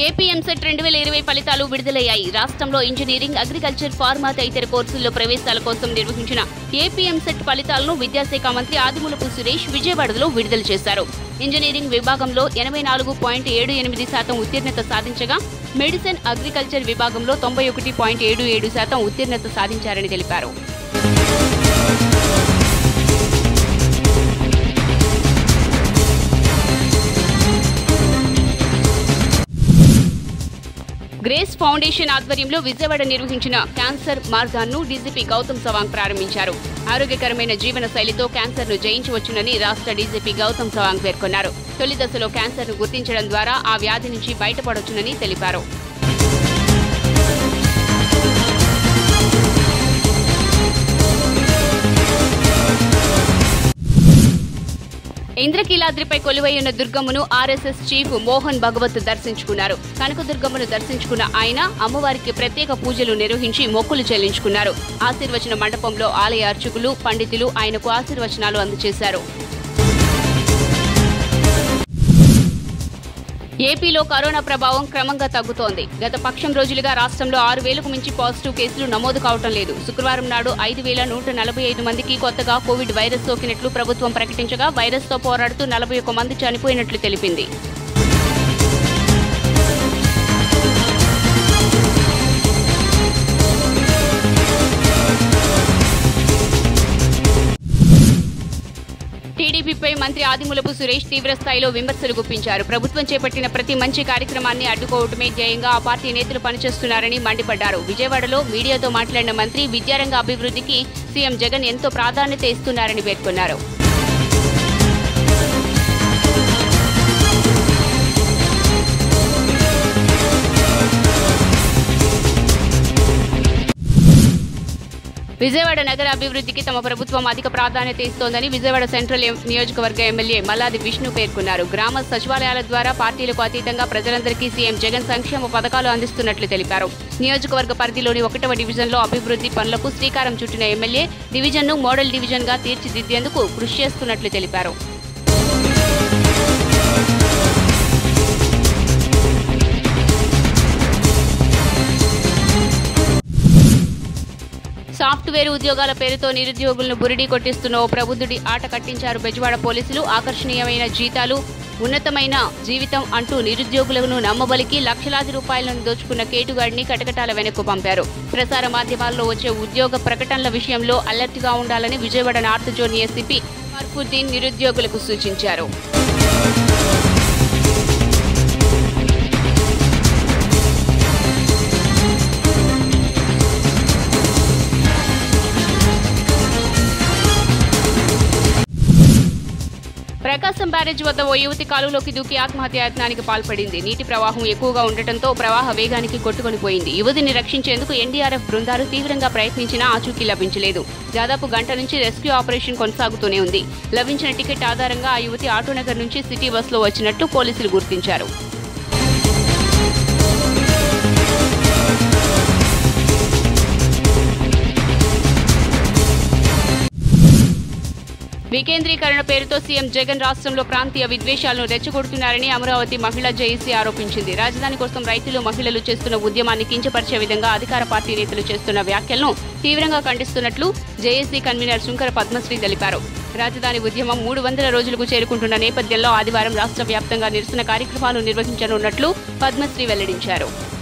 AP EAMCET రెండు వేల ఇరవై ఫలితాలు విడుదలయ్యాయి రాష్ట్రంలో ఇంజనీరింగ్ అగ్రికల్చర్ ఫార్మా తదితర కోర్సుల్లో ప్రవేశాల కోసం నిర్వహించిన ఏపీ ఎంసెట్ ఫలితాలను విద్యాశాఖ మంత్రి ఆదిమూలపు సురేష్ విజయవాడలో విడుదల చేశారు ఇంజనీరింగ్ విభాగంలో ఎనభై నాలుగు పాయింట్ ఏడు ఎనిమిది శాతం ఉత్తీర్ణత సాధించగా మెడిసిన్ అగ్రికల్చర్ విభాగంలో తొంభై ఒకటి పాయింట్ ఏడు ఏడు శాతం ఉత్తీర్ణత సాధించారని తెలిపారు గ్రేస్ ఫౌండేషన్ ఆధ్వర్యంలో విజయవాడ నిర్వహించిన క్యాన్సర్ మార్గాన్ను డీజీపీ గౌతమ్ సవాంగ్ ప్రారంభించారు ఆరోగ్యకరమైన జీవన శైలితో క్యాన్సర్ ను జయించవచ్చునని రాష్ట్ర డీజీపీ గౌతమ్ సవాంగ్ పేర్కొన్నారు తొలి దశలో క్యాన్సర్ ను గుర్తించడం ద్వారా ఆ వ్యాధి నుంచి బయటపడొచ్చునని తెలిపారు ఇంద్రకీలాద్రిపై కొలువై ఉన్న దుర్గమ్మను ఆర్ఎస్ఎస్ చీఫ్ మోహన్ భగవత్ దర్శించుకున్నారు కనకదుర్గమ్మను దర్శించుకున్న ఆయన అమ్మవారికి ప్రత్యేక పూజలు నిర్వహించి మొక్కులు చెల్లించుకున్నారు ఆశీర్వచన మండపంలో ఆలయ అర్చకులు పండితులు ఆయనకు ఆశీర్వచనాలు అందజేశారు ఏపీలో కరోనా ప్రభావం క్రమంగా తగ్గుతోంది గత పక్షం రోజులుగా రాష్ట్రంలో ఆరు వేలకు మించి పాజిటివ్ కేసులు నమోదు కావటం లేదు శుక్రవారం నాడు ఐదు వేల నూట నలభై ఐదు మందికి కొత్తగా కోవిడ్ వైరస్ సోకినట్లు ప్రభుత్వం ప్రకటించగా వైరస్తో పోరాడుతూ నలభై ఒక్క మంది చనిపోయినట్లు తెలిపింది టీడీపీపై మంత్రి ఆదిమూలపు సురేష్ తీవ్ర స్థాయిలో విమర్శలు గుప్పించారు ప్రభుత్వం చేపట్టిన ప్రతి మంచి కార్యక్రమాన్ని అడ్డుకోవటమే ధ్యేయంగా ఆ పార్టీ నేతలు పనిచేస్తున్నారని మండిపడ్డారు విజయవాడలో మీడియాతో మాట్లాడిన మంత్రి విద్యారంగ అభివృద్ధికి సీఎం జగన్ ఎంతో ప్రాధాన్యత ఇస్తున్నారని పేర్కొన్నారు విజయవాడ నగర అభివృద్ధికి తమ ప్రభుత్వం అధిక ప్రాధాన్యత ఇస్తోందని విజయవాడ సెంట్రల్ ఎం- నియోజకవర్గ ఎమ్మెల్యే మల్లాది విష్ణు పేర్కొన్నారు గ్రామ సచివాలయాల ద్వారా పార్టీలకు అతీతంగా ప్రజలందరికీ సీఎం జగన్ సంక్షేమ పథకాలు అందిస్తున్నట్లు తెలిపారు నియోజకవర్గ పరిధిలోని ఒకటవ డివిజన్లో అభివృద్ధి పనులకు శ్రీకారం చుట్టిన ఎమ్మెల్యే డివిజన్ను మోడల్ డివిజన్గా తీర్చిదిద్దేందుకు కృషి చేస్తున్నట్లు తెలిపారు సాఫ్ట్వేర్ ఉద్యోగాల పేరుతో నిరుద్యోగులను బురిడీ కొట్టిస్తున్న ఓ ప్రబుద్ధుడి ఆట కట్టించారు బెజవాడ పోలీసులు ఆకర్షణీయమైన జీతాలు ఉన్నతమైన జీవితం అంటూ నిరుద్యోగులను నమ్మబలికి లక్షలాది రూపాయలను దోచుకున్న కేటుగాడిని కటకటాల వెనక్కు పంపారు ప్రసార మాధ్యమాల్లో వచ్చే ఉద్యోగ ప్రకటనల విషయంలో అలర్ట్గా ఉండాలని Vijayawada north zone ACP Farfuddin నిరుద్యోగులకు సూచించారు ప్రకాశం బ్యారేజ్ వద్ద ఓ యువతి కాలువలోకి దూకి ఆత్మహత్యాయత్నానికి పాల్పడింది నీటి ప్రవాహం ఎక్కువగా ఉండటంతో ప్రవాహ వేగానికి కొట్టుకొని పోయింది యువతిని రక్షించేందుకు ఎన్డీఆర్ఎఫ్ బృందాలు తీవ్రంగా ప్రయత్నించినా ఆచూకీ లభించలేదు దాదాపు గంట నుంచి రెస్క్యూ ఆపరేషన్ కొనసాగుతూనే ఉంది లభించిన టికెట్ ఆధారంగా ఆ యువతి ఆటోనగర్ నుంచి సిటీ బస్సులో వచ్చినట్టు పోలీసులు గుర్తించారు వికేంద్రీకరణ పేరుతో సీఎం జగన్ రాష్ట్రంలో ప్రాంతీయ విద్వేషాలను రెచ్చగొడుతున్నారని అమరావతి మహిళా జేఏసీ ఆరోపించింది రాజధాని కోసం రైతులు మహిళలు చేస్తున్న ఉద్యమాన్ని కించపరిచే విధంగా అధికార పార్టీ నేతలు చేస్తున్న వ్యాఖ్యలను తీవ్రంగా ఖండిస్తున్నట్లు జేఏసీ కన్వీనర్ శుంకర పద్మశ్రీ తెలిపారు రాజధాని ఉద్యమం మూడు వందల రోజులకు చేరుకుంటున్న నేపథ్యంలో ఆదివారం రాష్ట్ర వ్యాప్తంగా నిరసన కార్యక్రమాలు నిర్వహించనున్నట్లు పద్మశ్రీ వెల్లడించారు